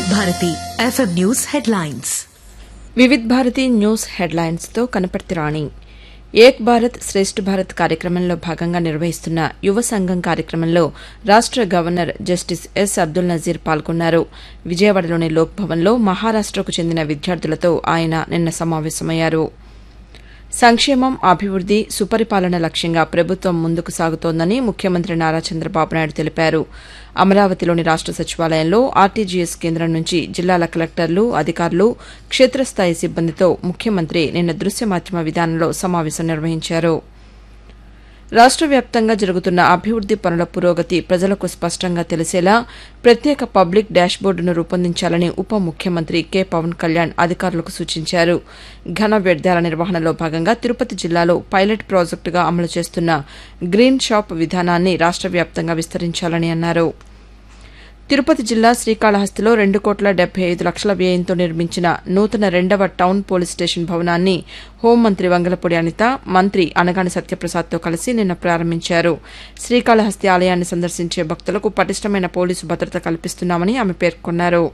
Vividh Bharati FM news headlines Vividh Bharati news హెడ్లైన్స్తో కనపర్తి రాణి ఏక్ భారత్ శ్రేష్ఠ భారత్ కార్యక్రమంలో భాగంగా నిర్వహిస్తున్న యువ సంఘం కార్యక్రమంలో రాష్ట గవర్నర్ జస్టిస్ ఎస్ అబ్దుల్ నజీర్ పాల్గొన్నారు విజయవాడలోని లోక్ భవన్లో మహారాష్టకు చెందిన విద్యార్థులతో ఆయన నిన్న సమావేశమయ్యారు సంక్షేమం అభివృద్ది సుపరిపాలన లక్ష్యంగా ప్రభుత్వం ముందుకు సాగుతోందని ముఖ్యమంత్రి నారా చంద్రబాబు నాయుడు తెలిపారు అమరావతిలోని రాష్ట సచివాలయంలో ఆర్టీజీఎస్ కేంద్రం నుంచి జిల్లాల కలెక్టర్లు అధికారులు క్షేత్రస్థాయి సిబ్బందితో ముఖ్యమంత్రి నిన్న దృశ్య మాధ్యమ విధానంలో సమావేశం నిర్వహించారు రాష్ట వ్యాప్తంగా జరుగుతున్న అభివృద్ది పనుల పురోగతి ప్రజలకు స్పష్టంగా తెలిసేలా ప్రత్యేక పబ్లిక్ డాష్బోర్డును రూపొందించాలని ఉప ముఖ్యమంత్రి కె పవన్ కళ్యాణ్ అధికారులకు సూచించారు ఘన వ్యర్థాల నిర్వహణలో భాగంగా తిరుపతి జిల్లాలో పైలట్ ప్రాజెక్టుగా అమలు చేస్తున్న గ్రీన్ షాప్ విధానాన్ని రాష్ట వ్యాప్తంగా విస్తరించాలని అన్నారు తిరుపతి జిల్లా శ్రీకాళహస్తిలో రెండు కోట్ల డెబ్బై ఐదు లక్షల వ్యయంతో నిర్మించిన నూతన రెండవ టౌన్ పోలీస్ స్టేషన్ భవనాన్ని హోంమంత్రి వంగలపూడి అనిత మంత్రి అనగాని సత్యప్రసాద్తో కలిసి నిన్న ప్రారంభించారు శ్రీకాళహస్తి ఆలయాన్ని సందర్శించే భక్తులకు పటిష్టమైన పోలీసు భద్రత కల్పిస్తున్నామని ఆమె పేర్కొన్నారు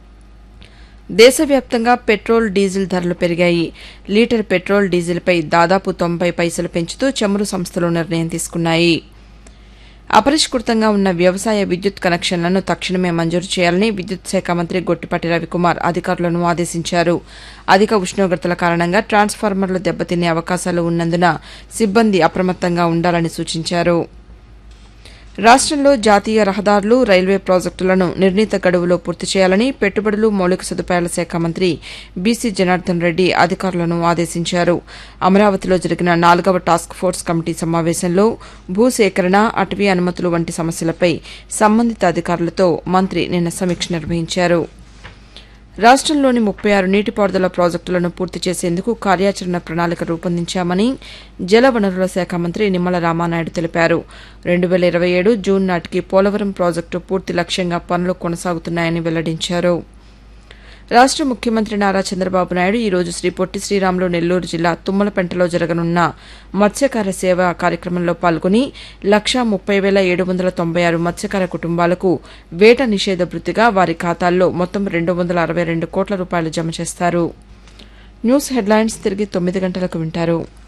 దేశవ్యాప్తంగా పెట్రోల్ డీజిల్ ధరలు పెరిగాయి లీటర్ పెట్రోల్ డీజిల్పై దాదాపు తొంభై పైసలు పెంచుతూ చమురు సంస్థలు నిర్ణయం తీసుకున్నాయి అపరిష్కృతంగా ఉన్న వ్యవసాయ విద్యుత్ కనెక్షన్లను తక్షణమే మంజూరు చేయాలని విద్యుత్ శాఖ మంత్రి గొట్టిపాటి రవికుమార్ అధికారులను ఆదేశించారు అధిక ఉష్ణోగ్రతల కారణంగా ట్రాన్స్ఫార్మర్లు దెబ్బతినే అవకాశాలు ఉన్నందున సిబ్బంది అప్రమత్తంగా ఉండాలని సూచించారు రాష్టంలో జాతీయ రహదారులు రైల్వే ప్రాజెక్టులను నిర్ణీత గడువులో పూర్తి చేయాలని పెట్టుబడులు మౌలిక సదుపాయాల శాఖ మంత్రి బీసీ జనార్దన్ రెడ్డి అధికారులను ఆదేశించారు అమరావతిలో జరిగిన నాలుగవ టాస్క్ ఫోర్స్ కమిటీ సమావేశంలో భూసేకరణ అటవీ అనుమతులు వంటి సమస్యలపై సంబంధిత అధికారులతో మంత్రి నిన్న సమీక్ష నిర్వహించారు రాష్టంలోని ముప్పై ఆరు నీటిపారుదల ప్రాజెక్టులను పూర్తి చేసేందుకు కార్యాచరణ ప్రణాళిక రూపొందించామని జలవనరుల శాఖ మంత్రి నిమ్మల రామానాయుడు తెలిపారు రెండు వేల ఇరవై ఏడు జూన్ నాటికి పోలవరం ప్రాజెక్టు పూర్తి లక్ష్యంగా పనులు కొనసాగుతున్నాయని వెల్లడించారు రాష్ట ముఖ్యమంత్రి నారా చంద్రబాబు నాయుడు ఈరోజు శ్రీ పొట్టి శ్రీరాములు నెల్లూరు జిల్లా తుమ్మలపెంటలో జరగనున్న మత్స్యకార సేవ కార్యక్రమంలో పాల్గొని లక్షా ముప్పై వేల ఏడు వందల తొంభై ఆరు మత్స్యకార కుటుంబాలకు వేట నిషేధ భృతిగా వారి ఖాతాల్లో మొత్తం రెండు వందల అరవై రెండు కోట్ల రూపాయలు జమ చేస్తారు న్యూస్ హెడ్లైన్స్ తిరిగి తొమ్మిది గంటలకు వింటారు